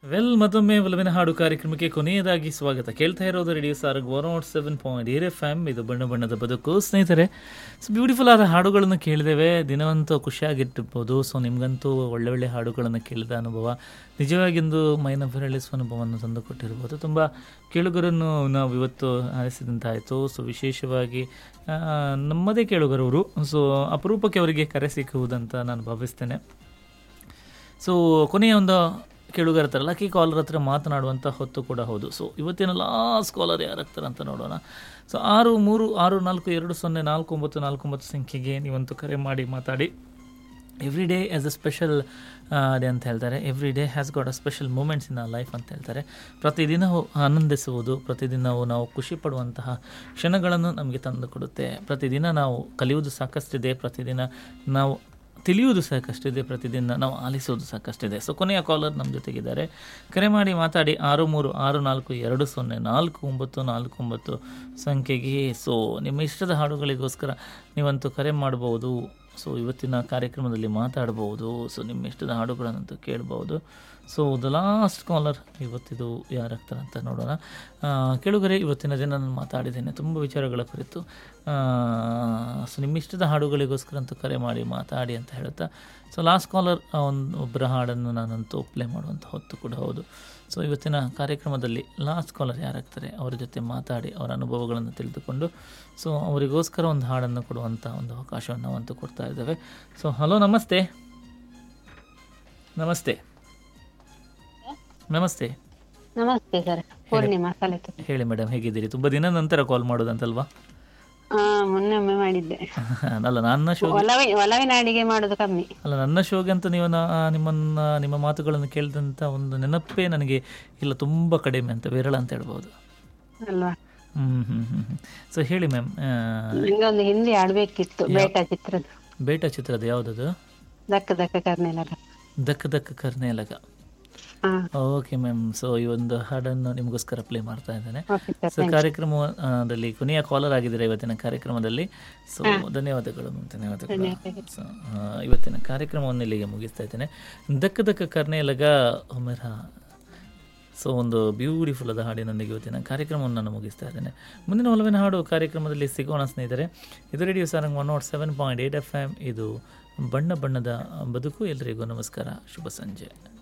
well ಮತ್ತೊಮ್ಮೆ ಒಲವಿನ ಹಾಡು ಕಾರ್ಯಕ್ರಮಕ್ಕೆ ಕೊನೆಯದಾಗಿ ಸ್ವಾಗತ ಕೇಳ್ತಾ ಇರೋದು radio Sarang one not seven point eight F M ಇದು ಬಣ್ಣ ಬಣ್ಣದ ಬದುಕು ಸ್ನೇಹಿತರೆ ಸೊ ಬ್ಯೂಟಿಫುಲ್ ಆದ ಹಾಡುಗಳನ್ನು ಕೇಳಿದ್ದೇವೆ ದಿನವಂತೂ ಖುಷಿಯಾಗಿಟ್ಟಿರ್ಬೋದು ಸೊ ನಿಮಗಂತೂ ಒಳ್ಳೆ ಒಳ್ಳೆ ಹಾಡುಗಳನ್ನು ಕೇಳಿದ ಅನುಭವ ನಿಜವಾಗಿಂದು ಮೈನ ಬೆರಳಿಸುವ ಅನುಭವವನ್ನು ತಂದುಕೊಟ್ಟಿರ್ಬೋದು ತುಂಬ ಕೇಳುಗರನ್ನು ನಾವು ಇವತ್ತು ಆರಿಸಿದಂತಾಯಿತು ಸೊ ವಿಶೇಷವಾಗಿ ಆ, ನಮ್ಮದೇ ಕೇಳುಗರವರು ಸೊ ಅಪರೂಪಕ್ಕೆ ಅವರಿಗೆ ಕರೆ ಸಿಕ್ಕುವುದಂತ ನಾನು ಭಾವಿಸ್ತೇನೆ ಸೊ ಕೊನೆಯ ಒಂದು ಕೇಳುಗರ ಹತ್ರ ಲಕ್ಕಿ ಕಾಲರ್ ಹತ್ರ ಮಾತನಾಡುವಂಥ ಹೊತ್ತು ಕೂಡ ಹೌದು ಸೊ ಇವತ್ತಿನ ಲಾಸ್ಟ್ ಕಾಲರ್ ಯಾರಾಗ್ತಾರೆ ಅಂತ ನೋಡೋಣ ಸೊ ಆರು ಮೂರು ಆರು ನಾಲ್ಕು ಎರಡು ಸೊನ್ನೆ ನಾಲ್ಕು ಒಂಬತ್ತು ನಾಲ್ಕು ಒಂಬತ್ತು ಸಂಖ್ಯೆಗೆ ನೀವಂತೂ ಕರೆ ಮಾಡಿ ಮಾತಾಡಿ every day as a special day ಅಂತ ಹೇಳ್ತಾರೆ every day has got a special moments in a life ಅಂತ ಹೇಳ್ತಾರೆ ಪ್ರತಿದಿನವೂ ಆನಂದಿಸುವುದು ಪ್ರತಿದಿನವೂ ನಾವು ಖುಷಿ ಪಡುವಂತಹ ಕ್ಷಣಗಳನ್ನು ನಮಗೆ ತಂದು ಕೊಡುತ್ತೆ ಪ್ರತಿದಿನ ನಾವು ಕಲಿಯುವುದು ಸಾಕಷ್ಟಿದೆ ಪ್ರತಿದಿನ ನಾವು ತಿಳಿಯುವುದು ಸಾಕಷ್ಟಿದೆ ಪ್ರತಿದಿನ ನಾವು ಆಲಿಸುವುದು ಸಾಕಷ್ಟಿದೆ ಸೊ ಕೊನೆಯ ಕಾಲರ್ ನಮ್ಮ ಜೊತೆಗಿದ್ದಾರೆ ಕರೆ ಮಾಡಿ ಮಾತಾಡಿ ಆರು ಮೂರು ಆರು ನಾಲ್ಕು ಎರಡು ಸೊನ್ನೆ ನಾಲ್ಕು ಒಂಬತ್ತು ನಾಲ್ಕು ಒಂಬತ್ತು ಸಂಖ್ಯೆಗೆ ಸೊ ನಿಮ್ಮ ಇಷ್ಟದ ಹಾಡುಗಳಿಗೋಸ್ಕರ ನೀವಂತೂ ಕರೆ ಮಾಡ್ಬೋದು ಸೊ ಇವತ್ತಿನ ಕಾರ್ಯಕ್ರಮದಲ್ಲಿ ಮಾತಾಡ್ಬೋದು ಸೊ ನಿಮ್ಮ ಇಷ್ಟದ ಹಾಡುಗಳನ್ನಂತೂ ಕೇಳ್ಬೋದು ಸೊ ದ ಲಾಸ್ಟ್ ಕಾಲರ್ ಇವತ್ತಿದು ಯಾರಾಗ್ತಾರೆ ಅಂತ ನೋಡೋಣ ಆ, ಕೇಳುಗರೆ ಇವತ್ತಿನ ದಿನ ನಾನು ಮಾತಾಡಿದ್ದೇನೆ ತುಂಬ ವಿಚಾರಗಳ ಕುರಿತು ಸೊ ನಿಮ್ಮ ಇಷ್ಟದ ಹಾಡುಗಳಿಗೋಸ್ಕರ ಅಂತೂ ಕರೆ ಮಾಡಿ ಮಾತಾಡಿ ಅಂತ ಹೇಳ್ತಾ ಸೊ ಲಾಸ್ಟ್ ಕಾಲರ್ ಒಂದು ಒಬ್ಬರ ಹಾಡನ್ನು ನಾನಂತೂ ಪ್ಲೇ ಮಾಡುವಂಥ ಹೊತ್ತು ಕೂಡ ಹೌದು ಸೊ ಇವತ್ತಿನ ಕಾರ್ಯಕ್ರಮದಲ್ಲಿ ಲಾಸ್ಟ್ ಕಾಲರ್ ಯಾರಾಗ್ತಾರೆ ಅವರ ಜೊತೆ ಮಾತಾಡಿ ಅವರ ಅನುಭವಗಳನ್ನು ತಿಳಿದುಕೊಂಡು ಸೊ ಅವರಿಗೋಸ್ಕರ ಒಂದು ಹಾಡನ್ನು ಕೊಡುವಂಥ ಒಂದು ಅವಕಾಶವನ್ನು ನಾವಂತೂ ಕೊಡ್ತಾ ಇದ್ದೇವೆ ಸೊ ಹಲೋ ನಮಸ್ತೆ ನಮಸ್ತೆ ನಮಸ್ತೆ ನಮಸ್ತೆ ಸರ್ ಪೂರ್ಣಿಮಾ ಕಲಿತು ಹೇಳಿ ಮೇಡಮ್ ಹೇಗಿದ್ದೀರಿ ತುಂಬ ದಿನ ನಂತರ ಕಾಲ್ ಮಾಡೋದಂತಲ್ವಾ ಹಾ ಮೊನ್ನೆ ಒಮ್ಮೆ ಮಾಡಿದ್ದೆ ಅಲ್ಲ ನನ್ನ ಶೋ ಒಲವಿ ಒಲವಿನ ಅಡಿಗೆ ಮಾಡೋದು ಕಮ್ಮಿ ಅಲ್ಲ ನನ್ನ ಶೋಗೆ ಅಂತ ನೀವು ನಾ- ನಿಮ್ಮನ್ನ ನಿಮ್ಮ ಮಾತುಗಳನ್ನು ಕೇಳಿದಂಥ ಒಂದು ನೆನಪೇ ನನಗೆ ಇಲ್ಲ ತುಂಬ ಕಡಿಮೆ ಅಂತ ವಿರಳ ಅಂತ ಹೇಳ್ಬೋದು ಅಲ್ವಾ ಹ್ಞೂ ಹ್ಞೂ ಹ್ಞೂ ಸೊ ಹೇಳಿ ಮ್ಯಾಮ್ ನಂಗೆ ಒಂದು ಹಿಂದಿ ಆಡ್ಬೇಕಿತ್ತು ಬೇಟ ಚಿತ್ರದ ಬೇಟ ಚಿತ್ರದ ಯಾವುದದು ದಕ್ಕ ದಕ್ಕ ಕರ್ನೆಲರ ದಕ್ಕ ದಕ್ಕ ಕರ್ನೇಲಗ ಹಾ ಓಕೆ ಮ್ಯಾಮ್ ಸೊ ಈ ಒಂದು ಹಾಡನ್ನು ನಿಮಗೋಸ್ಕರ ಪ್ಲೇ ಮಾಡ್ತಾ ಇದ್ದೇನೆ ಓಕೆ ಸರ್ ಸೊ ಕಾರ್ಯಕ್ರಮದಲ್ಲಿ ಕೊನೆಯ ಕಾಲರ್ ಆಗಿದ್ದಾರೆ ಇವತ್ತಿನ ಕಾರ್ಯಕ್ರಮದಲ್ಲಿ ಸೊ ಧನ್ಯವಾದಗಳು ಮ್ಯಾಮ್ ಧನ್ಯವಾದಗಳು ಸೊ ಆ, ಇವತ್ತಿನ ಕಾರ್ಯಕ್ರಮವನ್ನು ಇಲ್ಲಿಗೆ ಮುಗಿಸ್ತಾ ಇದ್ದೇನೆ ದಕ್ಕ ದಕ್ಕ ಕರ್ನೇಲಗ ಒಮೆರ ಸೊ ಒಂದು ಬ್ಯೂಟಿಫುಲ್ ಆದ ಹಾಡಿನೊಂದಿಗೆ ಇವತ್ತಿನ ಕಾರ್ಯಕ್ರಮವನ್ನು ನಾನು ಮುಗಿಸ್ತಾ ಇದ್ದೇನೆ ಮುಂದಿನ ಒಲವಿನ ಹಾಡು ಕಾರ್ಯಕ್ರಮದಲ್ಲಿ ಸಿಗೋಣ ಸ್ನೇಹಿತರೆ ಇದು radio Sarang one not seven point eight F M ಇದು ಬಣ್ಣ ಬಣ್ಣದ ಬದುಕು ಎಲ್ಲರಿಗೂ ನಮಸ್ಕಾರ ಶುಭ ಸಂಜೆ